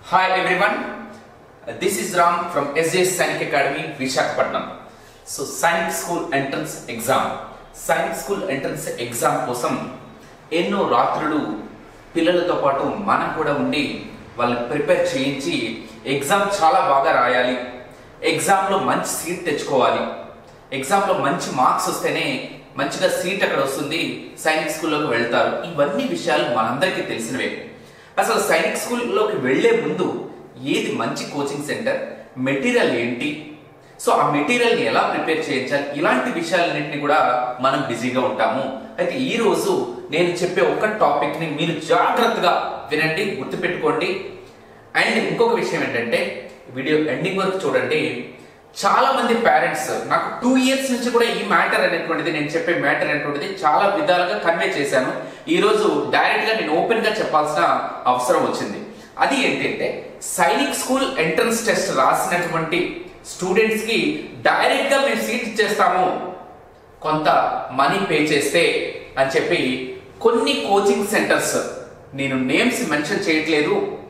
Hi everyone, Uh, this is Ram from SJS Sainik Academy, Vishakhapatnam. So Sainik school entrance exam Sainik school entrance exam కోసం ఎన్నో రాత్రులు పిల్లలతో పాటు మనం కూడా ఉండి వాళ్ళని ప్రిపేర్ చేయించి ఎగ్జామ్ చాలా బాగా రాయాలి ఎగ్జామ్లో మంచి సీట్ తెచ్చుకోవాలి ఎగ్జామ్లో మంచి మార్క్స్ వస్తేనే మంచిగా సీట్ అక్కడ వస్తుంది సైనిక్ స్కూల్లోకి వెళ్తారు ఇవన్నీ విషయాలు మనందరికీ తెలిసినవే అసలు సైనిక్ స్కూల్లోకి వెళ్లే ముందు ఏది మంచి కోచింగ్ సెంటర్ మెటీరియల్ ఏంటి సో ఆ మెటీరియల్ని ఎలా ప్రిపేర్ చేయించాలి ఇలాంటి విషయాలన్నింటినీ కూడా మనం బిజీగా ఉంటాము అయితే ఈ రోజు నేను చెప్పే ఒక టాపిక్ ని మీరు జాగ్రత్తగా వినండి గుర్తుపెట్టుకోండి అండ్ ఇంకొక విషయం ఏంటంటే వీడియో ఎండింగ్ వరకు చూడండి చాలా మంది పేరెంట్స్ నాకు టూ ఇయర్స్ నుంచి కూడా ఈ మ్యాటర్ అనేటువంటిది నేను చెప్పే మ్యాటర్ అనేటువంటిది చాలా విధాలుగా కన్వే చేశాను ఈ రోజు డైరెక్ట్ గా నేను ఓపెన్ గా చెప్పాల్సిన అవసరం వచ్చింది అది ఏంటంటే సైనిక్ స్కూల్ ఎంట్రన్స్ టెస్ట్ రాసినటువంటి స్టూడెంట్స్ కి డైరెక్ట్ గా మేము సీట్ ఇచ్చేస్తాము కొంత మనీ పే చేస్తే అని చెప్పి కొన్ని కోచింగ్ సెంటర్స్ నేను నేమ్స్ మెన్షన్ చేయట్లేదు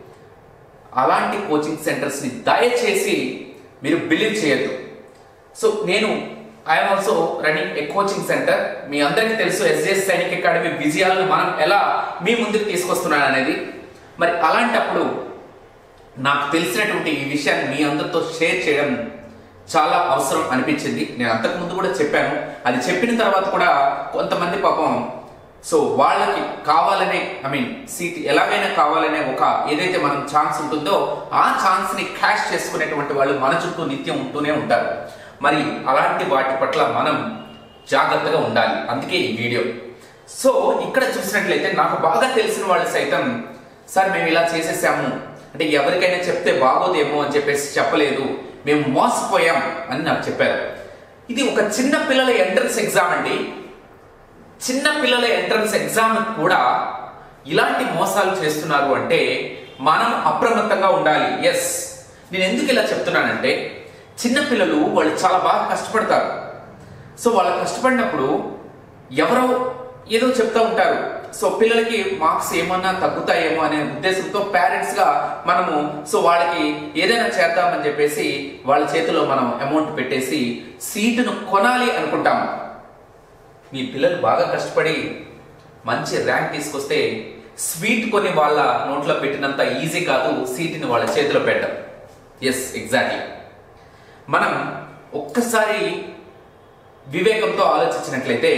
అలాంటి కోచింగ్ సెంటర్స్ ని దయచేసి మీరు బిలీవ్ చేయొద్దు సో నేను I'm also running a coaching centre మీ అందరికీ తెలుసు ఎస్జెస్ సైనిక్ అకాడమీ విజయాలను మనం ఎలా మీ ముందుకు తీసుకొస్తున్నాను అనేది మరి అలాంటప్పుడు నాకు తెలిసినటువంటి ఈ విషయాన్ని మీ అందరితో షేర్ చేయడం చాలా అవసరం అనిపించింది నేను అంతకు ముందు కూడా చెప్పాను అది చెప్పిన తర్వాత కూడా కొంతమంది పాపం సో వాళ్ళకి కావాలనే ఐ మీన్ సీట్ ఎలాగైనా కావాలనే ఒక ఏదైతే మనం ఛాన్స్ ఉంటుందో ఆ ఛాన్స్ ని క్యాష్ చేసుకునేటువంటి వాళ్ళు మన చుట్టూ నిత్యం ఉంటూనే ఉంటారు మరి అలాంటి వాటి పట్ల మనం జాగ్రత్తగా ఉండాలి అందుకే ఈ వీడియో సో ఇక్కడ చూసినట్లయితే నాకు బాగా తెలిసిన వాళ్ళు సైతం సార్ మేము ఇలా చేసేసాము అంటే ఎవరికైనా చెప్తే బాగోదేమో అని చెప్పేసి చెప్పలేదు మేము మోసపోయాం అని నాకు చెప్పారు ఇది ఒక చిన్న పిల్లల ఎంట్రన్స్ ఎగ్జామ్ అండి చిన్న పిల్లల ఎంట్రన్స్ ఎగ్జామ్ కూడా ఇలాంటి మోసాలు చేస్తున్నారు అంటే మనం అప్రమత్తంగా ఉండాలి ఎస్ నేను ఎందుకు ఇలా చెప్తున్నానంటే చిన్న పిల్లలు వాళ్ళు చాలా బాగా కష్టపడతారు సో వాళ్ళు కష్టపడినప్పుడు ఎవరో ఏదో చెప్తా ఉంటారు సో పిల్లలకి మార్క్స్ ఏమన్నా తగ్గుతాయేమో అనే ఉద్దేశంతో పేరెంట్స్ గా మనము సో వాళ్ళకి ఏదైనా చేద్దామని చెప్పేసి వాళ్ళ చేతిలో మనం అమౌంట్ పెట్టేసి సీటును కొనాలి అనుకుంటాము మీ పిల్లలు బాగా కష్టపడి మంచి ర్యాంక్ తీసుకొస్తే స్వీట్ కొని వాళ్ళ నోట్లో పెట్టినంత ఈజీ కాదు సీటుని వాళ్ళ చేతిలో పెట్టడం ఎస్ ఎగ్జాక్ట్లీ మనం ఒక్కసారి వివేకంతో ఆలోచించినట్లయితే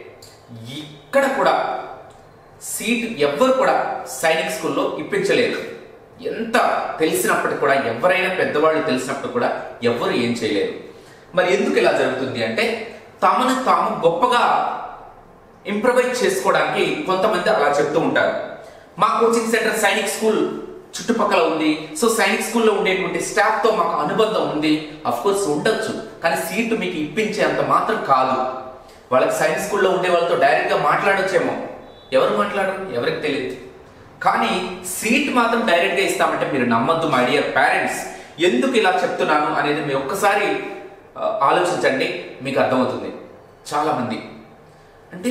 ఇక్కడ కూడా సీట్ ఎవ్వరు కూడా సైనిక్ స్కూల్లో ఇప్పించలేదు ఎంత తెలిసినప్పటికీ కూడా ఎవరైనా పెద్దవాళ్ళు తెలిసినప్పుడు కూడా ఎవ్వరు ఏం చేయలేరు మరి ఎందుకు ఇలా జరుగుతుంది అంటే తమను తాము గొప్పగా ఇంప్రవైజ్ చేసుకోవడానికి కొంతమంది అలా చెప్తూ ఉంటారు మా కోచింగ్ సెంటర్ సైనిక్ స్కూల్ చుట్టుపక్కల ఉంది సో సైనిక్ స్కూల్లో ఉండేటువంటి స్టాఫ్ తో మాకు అనుబంధం ఉంది అఫ్ కోర్స్ ఉండొచ్చు కానీ సీటు మీకు ఇప్పించే అంత మాత్రం కాదు వాళ్ళకి సైన్స్ స్కూల్లో ఉండే వాళ్ళతో డైరెక్ట్ గా మాట్లాడొచ్చేమో ఎవరు మాట్లాడరు ఎవరికి తెలియదు కానీ సీట్ మాత్రం డైరెక్ట్ గా ఇస్తామంటే మీరు నమ్మద్దు మై డియర్ పేరెంట్స్ ఎందుకు ఇలా చెప్తున్నాను అనేది మీరు ఒక్కసారి ఆ, ఆలోచించండి మీకు అర్థమవుతుంది చాలా మంది అంటే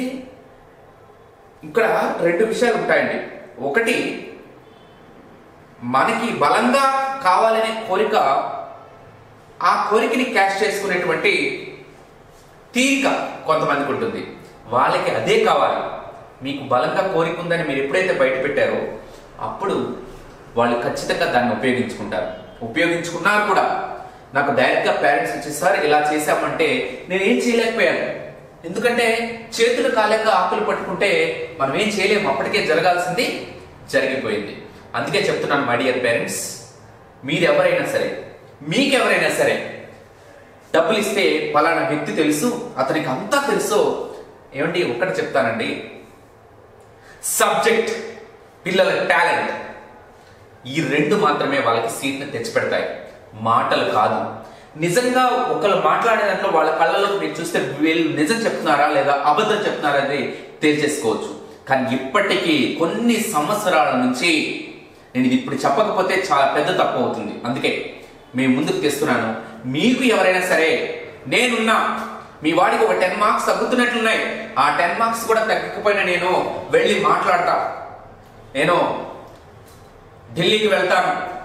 ఇక్కడ రెండు విషయాలు ఉంటాయండి ఒకటి మనకి బలంగా కావాలనే కోరిక ఆ కోరికని క్యాష్ చేసుకునేటువంటి తీరిక కొంతమందికి ఉంటుంది వాళ్ళకి అదే కావాలి మీకు బలంగా కోరిక ఉందని మీరు ఎప్పుడైతే బయట పెట్టారో అప్పుడు వాళ్ళు ఖచ్చితంగా దాన్ని ఉపయోగించుకుంటారు ఉపయోగించుకున్నారు కూడా నాకు డైరెక్ట్గా పేరెంట్స్ వచ్చి సార్ ఇలా చేశామంటే నేను ఏం చేయలేకపోయాను ఎందుకంటే చేతులు కాలేక ఆకులు పట్టుకుంటే మనం ఏం చేయలేము అప్పటికే జరగాల్సింది జరిగిపోయింది అందుకే చెప్తున్నాను మై డియర్ పేరెంట్స్ మీరెవరైనా సరే మీకెవరైనా సరే డబ్బులు ఇస్తే పలానా వ్యక్తి తెలుసు అతనికి అంతా తెలుసు ఏమండి ఒక్కటి చెప్తానండి సబ్జెక్ట్ పిల్లల టాలెంట్ ఈ రెండు మాత్రమే వాళ్ళకి సీట్ని తెచ్చిపెడతాయి మాటలు కాదు నిజంగా ఒకళ్ళు మాట్లాడే దాంట్లో వాళ్ళ కళ్ళలోకి మీరు చూస్తే వీళ్ళు నిజం చెప్తున్నారా లేదా అబద్ధం చెప్తున్నారా అనేది తేల్చేసుకోవచ్చు కానీ ఇప్పటికీ కొన్ని సంవత్సరాల నుంచి నేను ఇది ఇప్పుడు చెప్పకపోతే చాలా పెద్ద తప్పు అవుతుంది అందుకే మేము ముందుకు తెస్తున్నాను మీకు ఎవరైనా సరే నేనున్నా మీ వాడికి ఒక టెన్ మార్క్స్ తగ్గుతున్నట్లున్నాయి ఆ టెన్ మార్క్స్ కూడా తగ్గకపోయినా నేను వెళ్ళి మాట్లాడతా నేను ఢిల్లీకి వెళ్తాను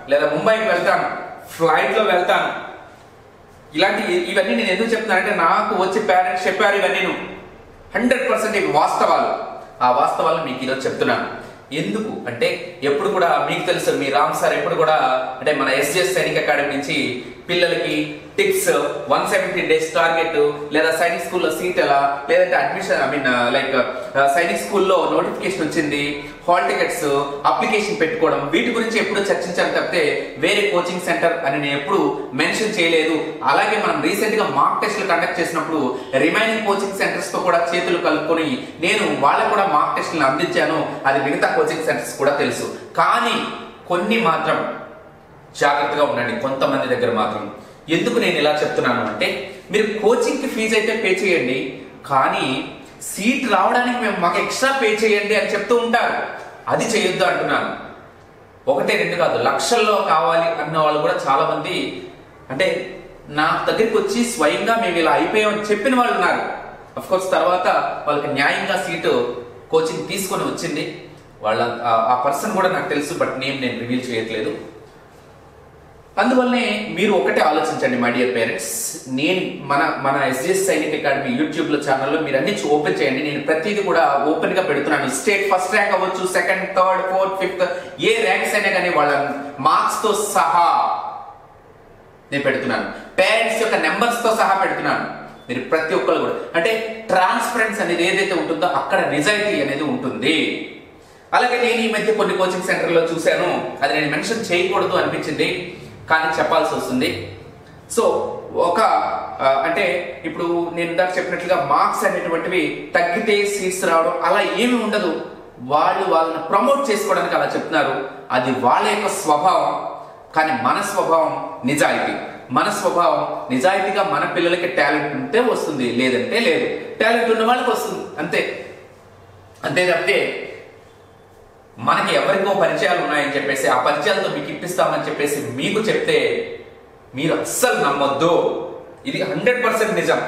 లేదా ముంబైకి వెళ్తాను ఫ్లైట్ లో వెళ్తాను ఇలాంటి ఇవన్నీ నేను ఎందుకు చెప్తున్నానంటే నాకు వచ్చి పేరెంట్స్ చెప్పారు ఇవన్నీ హండ్రెడ్ పర్సెంట్ ఇవి వాస్తవాలు ఆ వాస్తవాలు మీకు ఈరోజు చెప్తున్నాను ఎందుకు అంటే ఎప్పుడు కూడా మీకు తెలుసు మీ రామ్ సార్ ఎప్పుడు కూడా అంటే మన ఎస్జిఎస్ సైనిక్ అకాడమీ నుంచి పిల్లలకి tips one seventy days target లేదా సైనిక్ స్కూల్లో సీట్ ఎలా లేదంటే admission I mean like Sainik స్కూల్లో నోటిఫికేషన్ వచ్చింది హాల్ టికెట్స్ అప్లికేషన్ పెట్టుకోవడం వీటి గురించి ఎప్పుడు చర్చించాను తప్పితే వేరే కోచింగ్ సెంటర్ అని నేను ఎప్పుడు మెన్షన్ చేయలేదు అలాగే మనం రీసెంట్ గా మాక్ టెస్ట్లు కండక్ట్ చేసినప్పుడు రిమైనింగ్ కోచింగ్ సెంటర్స్ తో కూడా చేతులు కలుపుకొని నేను వాళ్ళకు కూడా మాక్ టెస్ట్లను అందించాను అది మిగతా కోచింగ్ సెంటర్స్ కూడా తెలుసు కానీ కొన్ని మాత్రం జాగ్రత్తగా ఉండండి కొంతమంది దగ్గర మాత్రం ఎందుకు నేను ఇలా చెప్తున్నాను అంటే మీరు కోచింగ్ కి ఫీజు అయితే పే చేయండి కానీ సీట్ రావడానికి మేము మాకు ఎక్స్ట్రా పే చేయండి అని చెప్తూ ఉంటారు అది చేయొద్దు అంటున్నాను ఒకటే రెండు కాదు లక్షల్లో కావాలి అన్న వాళ్ళు కూడా చాలా మంది అంటే నా దగ్గరికి వచ్చి స్వయంగా మేము ఇలా అయిపోయామని చెప్పిన వాళ్ళు ఉన్నారు అఫ్ కోర్స్ తర్వాత వాళ్ళకి న్యాయంగా సీటు కోచింగ్ తీసుకొని వచ్చింది వాళ్ళ ఆ- ఆ పర్సన్ కూడా నాకు తెలుసు బట్ నేమ్ నేను రివీల్ చేయట్లేదు అందువల్లనే మీరు ఒకటే ఆలోచించండి మై డియర్ పేరెంట్స్ నేను మన మన ఎస్జిఎస్ సైనిక్ అకాడమీ యూట్యూబ్ లో ఛానల్లో మీరు అన్ని ఓపెన్ చేయండి నేను ప్రతిదీ కూడా ఓపెన్ గా పెడుతున్నాను స్టేట్ ఫస్ట్ ర్యాంక్ అవ్వచ్చు second third fourth fifth a ranks అయినా కానీ వాళ్ళ మార్క్స్ తో సహా నేను పెడుతున్నాను పేరెంట్స్ యొక్క నెంబర్స్ తో సహా పెడుతున్నాను మీరు ప్రతి ఒక్కరు కూడా అంటే ట్రాన్స్పరెన్స్ అనేది ఏదైతే ఉంటుందో అక్కడ నిజాయితీ అనేది ఉంటుంది అలాగే నేను ఈ మధ్య కొన్ని కోచింగ్ సెంటర్లో చూశాను అది నేను మెన్షన్ చేయకూడదు అనిపించింది కానీ చెప్పాల్సి వస్తుంది సో ఒక ఆ, అంటే ఇప్పుడు నేను ఇందాక చెప్పినట్లుగా మార్క్స్ అనేటువంటివి తగ్గితే సీట్స్ రావడం అలా ఏమీ ఉండదు వాళ్ళు వాళ్ళని ప్రమోట్ చేసుకోవడానికి అలా చెప్తున్నారు అది వాళ్ళ యొక్క స్వభావం కానీ మన స్వభావం నిజాయితీ మన స్వభావం నిజాయితీగా మన పిల్లలకి టాలెంట్ ఉంటే వస్తుంది లేదంటే లేదు టాలెంట్ ఉన్న వాళ్ళకి వస్తుంది అంతే అంతే తప్పితే మనకి ఎవరికో పరిచయాలు ఉన్నాయని చెప్పేసి ఆ పరిచయాలతో మీకు ఇప్పిస్తామని చెప్పేసి మీకు చెప్తే మీరు అస్సలు నమ్మొద్దు ఇది హండ్రెడ్ పర్సెంట్ నిజం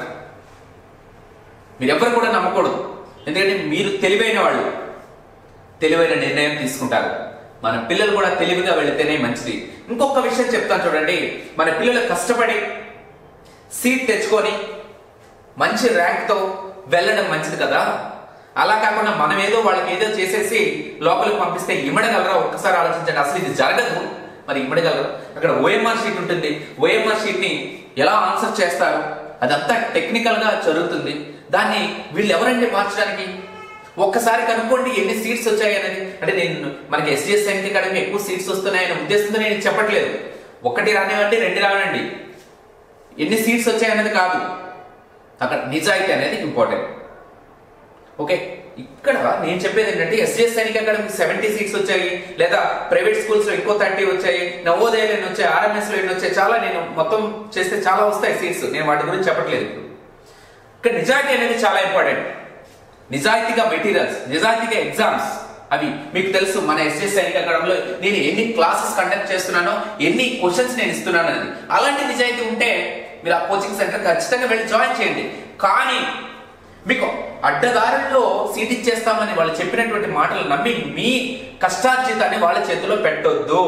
మీరు ఎవరు కూడా నమ్మకూడదు ఎందుకంటే మీరు తెలివైన వాళ్ళు తెలివైన నిర్ణయం తీసుకుంటారు మన పిల్లలు కూడా తెలివిగా వెళితేనే మంచిది ఇంకొక విషయం చెప్తాను చూడండి మన పిల్లలు కష్టపడి సీట్ తెచ్చుకొని మంచి ర్యాంక్తో వెళ్ళడం మంచిది కదా అలా కాకుండా మనం ఏదో వాళ్ళకి ఏదో చేసేసి లోపలికి పంపిస్తే ఇమ్మడగలరా ఒక్కసారి ఆలోచించండి అసలు ఇది జరగదు మరి ఇమ్మడగలరు అక్కడ ఓఎంఆర్ షీట్ ఉంటుంది ఓఎంఆర్ షీట్ ని ఎలా ఆన్సర్ చేస్తారు అదంతా టెక్నికల్ గా జరుగుతుంది దాన్ని వీళ్ళు ఎవరండి మార్చడానికి ఒక్కసారి కనుక్కోండి ఎన్ని సీట్స్ వచ్చాయి అనేది అంటే నేను మనకి ఎస్జిఎస్ సైనిక్ అకాడమీ ఎక్కువ సీట్స్ వస్తున్నాయనే ఉద్దేశంతో నేను చెప్పట్లేదు ఒకటి రానివ్వండి రెండు రానివ్వండి ఎన్ని సీట్స్ వచ్చాయి అనేది కాదు అక్కడ నిజాయితీ అనేది ఇంపార్టెంట్ ఓకే ఇక్కడ నేను చెప్పేది ఏంటంటే ఎస్జిఎస్ సైనిక్ అకాడమీకి సెవెంటీ సీట్స్ వచ్చాయి లేదా ప్రైవేట్ స్కూల్స్ లో ఇంకో థర్టీ వచ్చాయి నవోదయాలు ఎన్ని వచ్చాయి ఆర్ఎంఎస్ లో ఎన్ని వచ్చాయి చాలా నేను మొత్తం చేస్తే చాలా వస్తాయి సీట్స్ నేను వాటి గురించి చెప్పట్లేదు ఇప్పుడు ఇక్కడ నిజాయితీ అనేది చాలా ఇంపార్టెంట్ నిజాయితీగా మెటీరియల్స్ నిజాయితీగా ఎగ్జామ్స్ అవి మీకు తెలుసు మన ఎస్ఎస్ సైనిక అకాడమీలో నేను ఎన్ని క్లాసెస్ కండక్ట్ చేస్తున్నానో ఎన్ని క్వశ్చన్స్ నేను ఇస్తున్నాను అనేది అలాంటి నిజాయితీ ఉంటే మీరు ఆ కోచింగ్ సెంటర్ ఖచ్చితంగా వెళ్ళి జాయిన్ చేయండి కానీ మీకు అడ్డదారుల్లో సీట్ ఇచ్చేస్తామని వాళ్ళు చెప్పినటువంటి మాటలు నమ్మి మీ కష్టార్జితాన్ని వాళ్ళ చేతిలో పెట్టొద్దు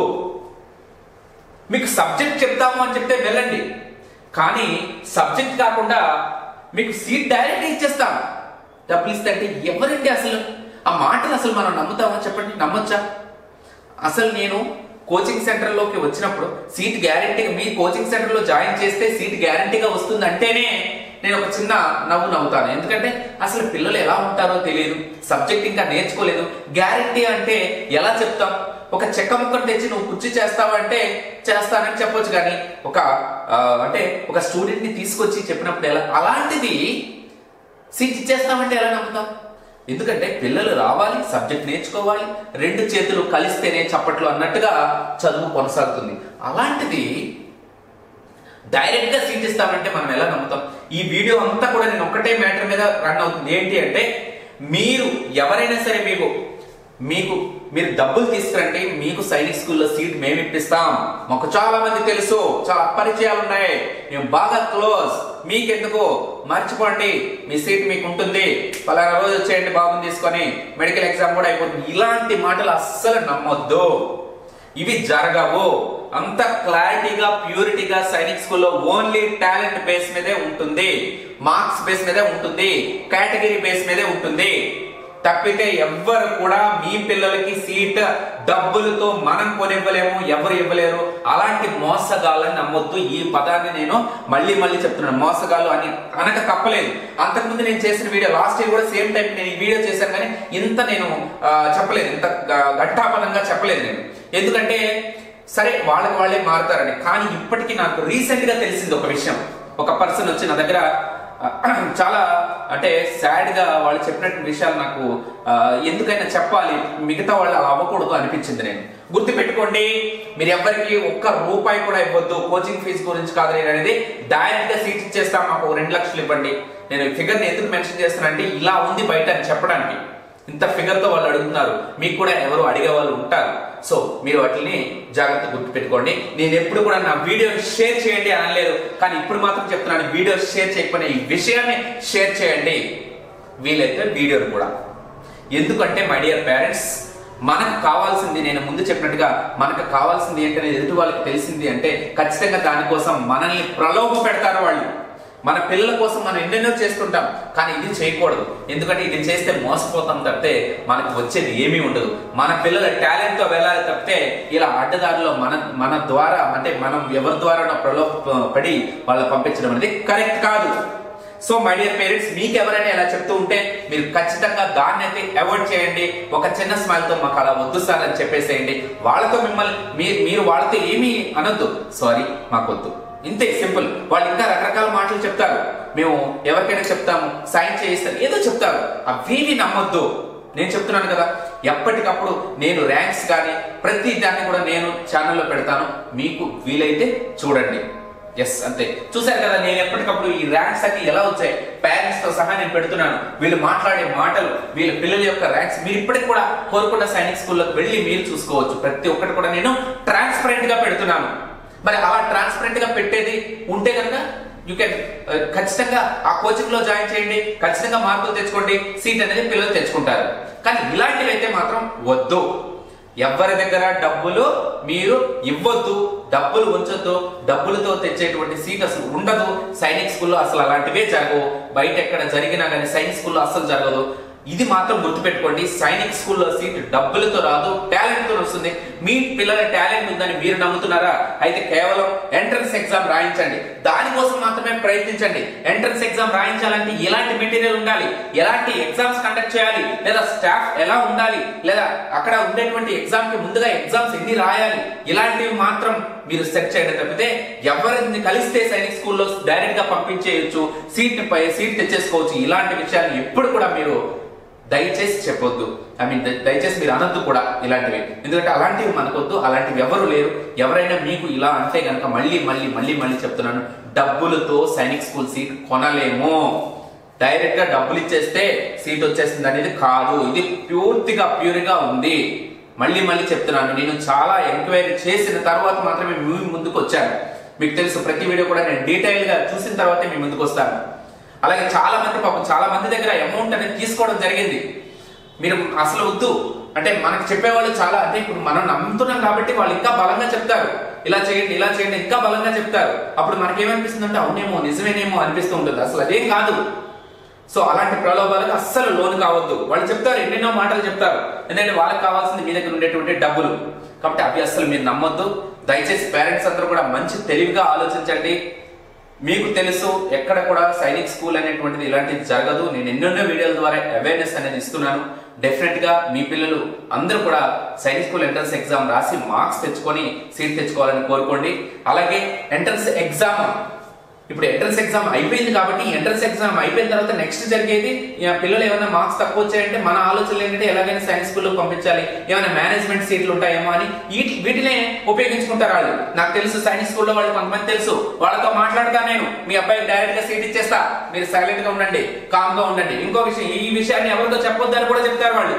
మీకు సబ్జెక్ట్ చెప్తాము అని చెప్తే వెళ్ళండి కానీ సబ్జెక్ట్ కాకుండా మీకు సీట్ డైరెక్ట్ ఇచ్చేస్తాం డబ్బులు ఇస్తే అంటే ఎవరండి అసలు ఆ మాటలు అసలు మనం నమ్ముతామా చెప్పండి నమ్మొచ్చా అసలు నేను కోచింగ్ సెంటర్లోకి వచ్చినప్పుడు సీట్ గ్యారంటీగా మీ కోచింగ్ సెంటర్లో జాయిన్ చేస్తే సీట్ గ్యారంటీగా వస్తుంది అంటేనే నేను ఒక చిన్న నవ్వు నవ్వుతాను ఎందుకంటే అసలు పిల్లలు ఎలా ఉంటారో తెలియదు సబ్జెక్ట్ ఇంకా నేర్చుకోలేదు గ్యారంటీ అంటే ఎలా చెప్తాం ఒక చెక్క ముక్కను తెచ్చి నువ్వు కుర్చీ చేస్తావు అంటే చేస్తానని చెప్పొచ్చు కానీ ఒక ఆ, అంటే ఒక స్టూడెంట్ ని తీసుకొచ్చి చెప్పినప్పుడు ఎలా అలాంటిది సీట్ ఇచ్చేస్తామంటే ఎలా నమ్ముతాం ఎందుకంటే పిల్లలు రావాలి సబ్జెక్ట్ నేర్చుకోవాలి రెండు చేతులు కలిస్తేనే చప్పట్లు అన్నట్టుగా చదువు కొనసాగుతుంది అలాంటిది డైరెక్ట్ గా సీట్ ఇస్తామంటే మనం ఎలా నమ్ముతాం ఈ వీడియో అంతా కూడా నేను ఒక్కటే మ్యాటర్ మీద రన్ అవుతుంది ఏంటి అంటే మీరు ఎవరైనా సరే మీకు మీకు మీరు డబ్బులు తీసుకురండి మీకు సైనిక్ స్కూల్లో సీట్ మేము ఇప్పిస్తాం మాకు చాలా మంది తెలుసు చాలా పరిచయాలు ఉన్నాయి మేము బాగా క్లోజ్ మీకెందుకు మర్చిపోండి మీ సీట్ మీకు ఉంటుంది పలానా రోజు వచ్చేయండి బాబుని తీసుకొని మెడికల్ ఎగ్జామ్ కూడా అయిపోతుంది ఇలాంటి మాటలు అస్సలు నమ్మొద్దు ఇవి జరగవు అంత క్లారిటీగా ప్యూరిటీగా సైనిక్ స్కూల్లో ఓన్లీ టాలెంట్ బేస్ మీదే ఉంటుంది మార్క్స్ బేస్ మీదే ఉంటుంది కేటగిరీ బేస్ మీదే ఉంటుంది తప్పితే ఎవ్వరు కూడా మీ పిల్లలకి సీట్ డబ్బులతో మనం కొనివ్వలేము ఎవరు ఇవ్వలేరు అలాంటి మోసగాళ్ళని నమ్మొద్దు ఈ పదాన్ని నేను మళ్ళీ మళ్ళీ చెప్తున్నాను మోసగాళ్ళు అని అనక తప్పలేదు అంతకుముందు నేను చేసిన వీడియో లాస్ట్ ఇయర్ కూడా సేమ్ టైం నేను ఈ వీడియో చేశాను కానీ ఇంత నేను ఆ, చెప్పలేదు ఇంత గ- ఘంటాపదంగా చెప్పలేదు నేను ఎందుకంటే సరే వాళ్ళకి వాళ్ళే మారుతారని కానీ ఇప్పటికీ నాకు రీసెంట్ గా తెలిసింది ఒక విషయం ఒక పర్సన్ వచ్చి నా దగ్గర ఆ, చాలా అంటే సాడ్ గా వాళ్ళు చెప్పినటువంటి విషయాలు నాకు ఆ, ఎందుకైనా చెప్పాలి మిగతా వాళ్ళు అలా అవ్వకూడదు అనిపించింది నేను గుర్తు పెట్టుకోండి మీరు ఎవ్వరికి ఒక్క రూపాయి కూడా ఇవ్వద్దు కోచింగ్ ఫీజు గురించి కాదు నేను అనేది డైరెక్ట్ గా సీట్ ఇచ్చేస్తాం మాకు ఒక రెండు లక్షలు ఇవ్వండి నేను ఫిగర్ ని ఎందుకు మెన్షన్ చేస్తానంటే ఇలా ఉంది బయట అని చెప్పడానికి ఇంత ఫిగర్ తో వాళ్ళు అడుగుతున్నారు మీకు కూడా ఎవరు అడిగే వాళ్ళు ఉంటారు సో మీరు వాటిని జాగ్రత్త గుర్తుపెట్టుకోండి నేను ఎప్పుడు కూడా నా వీడియో షేర్ చేయండి అనలేదు కానీ ఇప్పుడు మాత్రం చెప్తున్నాను వీడియో షేర్ చేయకపోయినా ఈ విషయాన్ని షేర్ చేయండి వీలైతే వీడియోని కూడా ఎందుకంటే మై డియర్ పేరెంట్స్ మనకు కావాల్సింది నేను ముందు చెప్పినట్టుగా మనకు కావాల్సింది ఏంటనేది ఎదుటి వాళ్ళకి తెలిసింది అంటే ఖచ్చితంగా దానికోసం మనల్ని ప్రలోభ పెడతారు వాళ్ళు మన పిల్లల కోసం మనం ఎన్నెన్నో చేస్తుంటాం కానీ ఇది చేయకూడదు ఎందుకంటే ఇది చేస్తే మోసపోతాం తప్పితే మనకు వచ్చేది ఏమీ ఉండదు మన పిల్లల టాలెంట్ తో వెళ్ళాలి తప్పితే ఇలా అడ్డదారిలో మన మన ద్వారా అంటే మనం ఎవరి ద్వారా ప్రలోభ పడి వాళ్ళని పంపించడం అనేది కరెక్ట్ కాదు సో మై డియర్ పేరెంట్స్ మీకు ఎవరైనా ఇలా చెప్తూ ఉంటే మీరు ఖచ్చితంగా దాన్ని అయితే అవాయిడ్ చేయండి ఒక చిన్న స్మైల్ తో మాకు అలా వద్దు సార్ అని చెప్పేసేయండి వాళ్ళతో మిమ్మల్ని మీరు మీరు వాళ్ళతో ఏమీ అనొద్దు సారీ మాకు వద్దు ఇంతే సింపుల్ వాళ్ళు ఇంకా రకరకాల మాటలు చెప్తారు మేము ఎవరికైనా చెప్తాము సైన్ చేయిస్తాం ఏదో చెప్తారు అవేవి నమ్మొద్దు నేను చెప్తున్నాను కదా ఎప్పటికప్పుడు నేను ర్యాంక్స్ కానీ ప్రతి దాన్ని కూడా నేను ఛానల్లో పెడతాను మీకు వీలైతే చూడండి ఎస్ అంతే చూశారు కదా నేను ఎప్పటికప్పుడు ఈ ర్యాంక్స్ అన్ని ఎలా వచ్చాయి పేరెంట్స్ తో సహా నేను పెడుతున్నాను వీళ్ళు మాట్లాడే మాటలు వీళ్ళ పిల్లల యొక్క ర్యాంక్స్ మీరు ఇప్పటికి కూడా కోరుకున్న సైనిక్ స్కూల్లోకి వెళ్ళి మీరు చూసుకోవచ్చు ప్రతి ఒక్కటి కూడా నేను ట్రాన్స్పరెంట్ గా పెడుతున్నాను మరి అలా ట్రాన్స్పరెంట్ గా పెట్టేది ఉంటే కనుక యూ కెన్ ఖచ్చితంగా ఆ కోచింగ్ లో జాయిన్ చేయండి ఖచ్చితంగా మార్కులు తెచ్చుకోండి సీట్ అనేది పిల్లలు తెచ్చుకుంటారు కానీ ఇలాంటివి అయితే మాత్రం వద్దు ఎవరి దగ్గర డబ్బులు మీరు ఇవ్వద్దు డబ్బులు ఉంచొద్దు డబ్బులతో తెచ్చేటువంటి సీట్ అసలు ఉండదు సైనిక్ స్కూల్లో అసలు అలాంటివే జరగవు బయట ఎక్కడ జరిగినా కానీ సైనిక్ స్కూల్లో అసలు జరగదు ఇది మాత్రం గుర్తుపెట్టుకోండి సైనిక్ స్కూల్లో సీట్ డబ్బులతో రాదు టాలెంట్ తో వస్తుంది మీ పిల్లల టాలెంట్ ఉందని మీరు నమ్ముతున్నారా అయితే కేవలం ఎంట్రన్స్ ఎగ్జామ్ రాయించండి దానికోసం మాత్రమే ప్రయత్నించండి ఎంట్రన్స్ ఎగ్జామ్ రాయించాలంటే ఎలాంటి మెటీరియల్ ఉండాలి ఎలాంటి ఎగ్జామ్స్ కండక్ట్ చేయాలి లేదా స్టాఫ్ ఎలా ఉండాలి లేదా అక్కడ ఉండేటువంటి ఎగ్జామ్ కి ముందుగా ఎగ్జామ్స్ ఎన్ని రాయాలి ఇలాంటివి మాత్రం మీరు సెట్ చేయండి తప్పితే ఎవరిని కలిస్తే సైనిక్ స్కూల్లో డైరెక్ట్ గా పంపించేయచ్చు సీట్ పై సీట్ తెచ్చేసుకోవచ్చు ఇలాంటి విషయాన్ని ఎప్పుడు కూడా మీరు దయచేసి చెప్పొద్దు ఐ మీన్ దయచేసి మీరు అనొద్దు కూడా ఇలాంటివి ఎందుకంటే అలాంటివి మనకొద్దు అలాంటివి ఎవరు లేరు ఎవరైనా మీకు ఇలా అంటే గనక మళ్ళీ మళ్ళీ మళ్ళీ మళ్ళీ చెప్తున్నాను డబ్బులతో సైనిక్ స్కూల్ సీట్ కొనలేము డైరెక్ట్ గా డబ్బులు ఇచ్చేస్తే సీట్ వచ్చేస్తుంది అనేది కాదు ఇది పూర్తిగా ప్యూర్గా ఉంది మళ్ళీ మళ్ళీ చెప్తున్నాను నేను చాలా ఎంక్వైరీ చేసిన తర్వాత మాత్రమే మీ ముందుకు వచ్చాను మీకు తెలుసు ప్రతి వీడియో కూడా నేను డీటెయిల్ గా చూసిన తర్వాతే మీ ముందుకు వస్తాను అలాగే చాలా మంది పాపం చాలా మంది దగ్గర అమౌంట్ అనేది తీసుకోవడం జరిగింది మీరు అసలు వద్దు అంటే మనకు చెప్పేవాళ్ళు చాలా అంటే ఇప్పుడు మనం నమ్ముతున్నాం కాబట్టి వాళ్ళు ఇంకా బలంగా చెప్తారు ఇలా చేయండి ఇలా చేయండి ఇంకా బలంగా చెప్తారు అప్పుడు మనకేమనిపిస్తుంది అంటే అవునేమో నిజమేనేమో అనిపిస్తూ ఉంటుంది అసలు అదేం కాదు సో అలాంటి ప్రలోభాలకు అస్సలు లోను కావద్దు వాళ్ళు చెప్తారు ఎన్నెన్నో మాటలు చెప్తారు ఎందుకంటే వాళ్ళకి కావాల్సింది మీ దగ్గర ఉండేటువంటి డబ్బులు కాబట్టి అవి అస్సలు మీరు నమ్మొద్దు దయచేసి పేరెంట్స్ అందరూ కూడా మంచి తెలివిగా ఆలోచించండి మీకు తెలుసు ఎక్కడ కూడా సైనిక్ స్కూల్ అనేటువంటిది ఇలాంటిది జరగదు నేను ఎన్నెన్నో వీడియోల ద్వారా అవేర్నెస్ అనేది ఇస్తున్నాను డెఫినెట్ గా మీ పిల్లలు అందరూ కూడా సైనిక్ స్కూల్ ఎంట్రన్స్ ఎగ్జామ్ రాసి మార్క్స్ తెచ్చుకొని సీట్ తెచ్చుకోవాలని కోరుకోండి అలాగే ఎంట్రన్స్ ఎగ్జామ్ ఇప్పుడు ఎంట్రన్స్ ఎగ్జామ్ అయిపోయింది కాబట్టి ఎంట్రన్స్ ఎగ్జామ్ అయిపోయిన తర్వాత నెక్స్ట్ జరిగేది ఇక పిల్లలు ఏమైనా మార్క్స్ తక్కువ వచ్చాయంటే మన ఆలోచనలు ఏంటంటే ఎలాగైనా సైన్స్ స్కూల్లో పంపించాలి ఏమైనా మేనేజ్మెంట్ సీట్లు ఉంటాయేమో అని వీటి వీటినే ఉపయోగించుకుంటారు వాళ్ళు నాకు తెలుసు సైన్స్ స్కూల్లో వాళ్ళు కొంతమంది తెలుసు వాళ్ళతో మాట్లాడతా నేను మీ అబ్బాయికి డైరెక్ట్ గా సీట్ ఇచ్చేస్తా మీరు సైలెంట్ గా ఉండండి కామ్ గా ఉండండి ఇంకో విషయం ఈ విషయాన్ని ఎవరితో చెప్పొద్దు అని కూడా చెప్తారు వాళ్ళు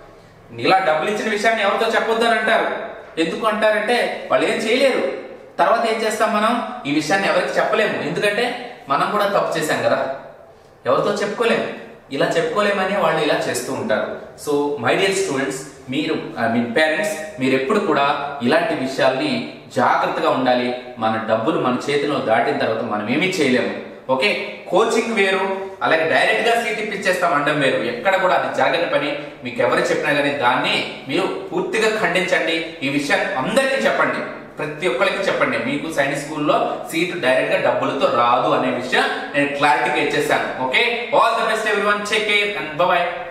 ఇలా డబ్బులు ఇచ్చిన విషయాన్ని ఎవరితో చెప్పొద్దు అని అంటారు ఎందుకు అంటారంటే వాళ్ళు ఏం చేయలేరు తర్వాత ఏం చేస్తాం మనం ఈ విషయాన్ని ఎవరికి చెప్పలేము ఎందుకంటే మనం కూడా తప్పు చేశాం కదా ఎవరితో చెప్పుకోలేము ఇలా చెప్పుకోలేమని వాళ్ళు ఇలా చేస్తూ ఉంటారు సో మై డియర్ స్టూడెంట్స్ మీరు ఐ మీన్ పేరెంట్స్ మీరు ఎప్పుడు కూడా ఇలాంటి విషయాల్ని జాగ్రత్తగా ఉండాలి మన డబ్బులు మన చేతిలో దాటిన తర్వాత మనం ఏమీ చేయలేము ఓకే కోచింగ్ వేరు అలాగే డైరెక్ట్ గా సీట్ ఇప్పించేస్తాం అండం వేరు ఎక్కడ కూడా అది జరగని పని మీకు ఎవరు చెప్పినా కానీ దాన్ని మీరు పూర్తిగా ఖండించండి ఈ విషయాన్ని అందరికీ చెప్పండి ప్రతి ఒక్కరికి చెప్పండి మీకు సైనిక్ స్కూల్లో సీట్ డైరెక్ట్ గా డబ్బులతో రాదు అనే విషయం నేను క్లారిటీగా ఇచ్చేసాను okay all the best everyone check and bye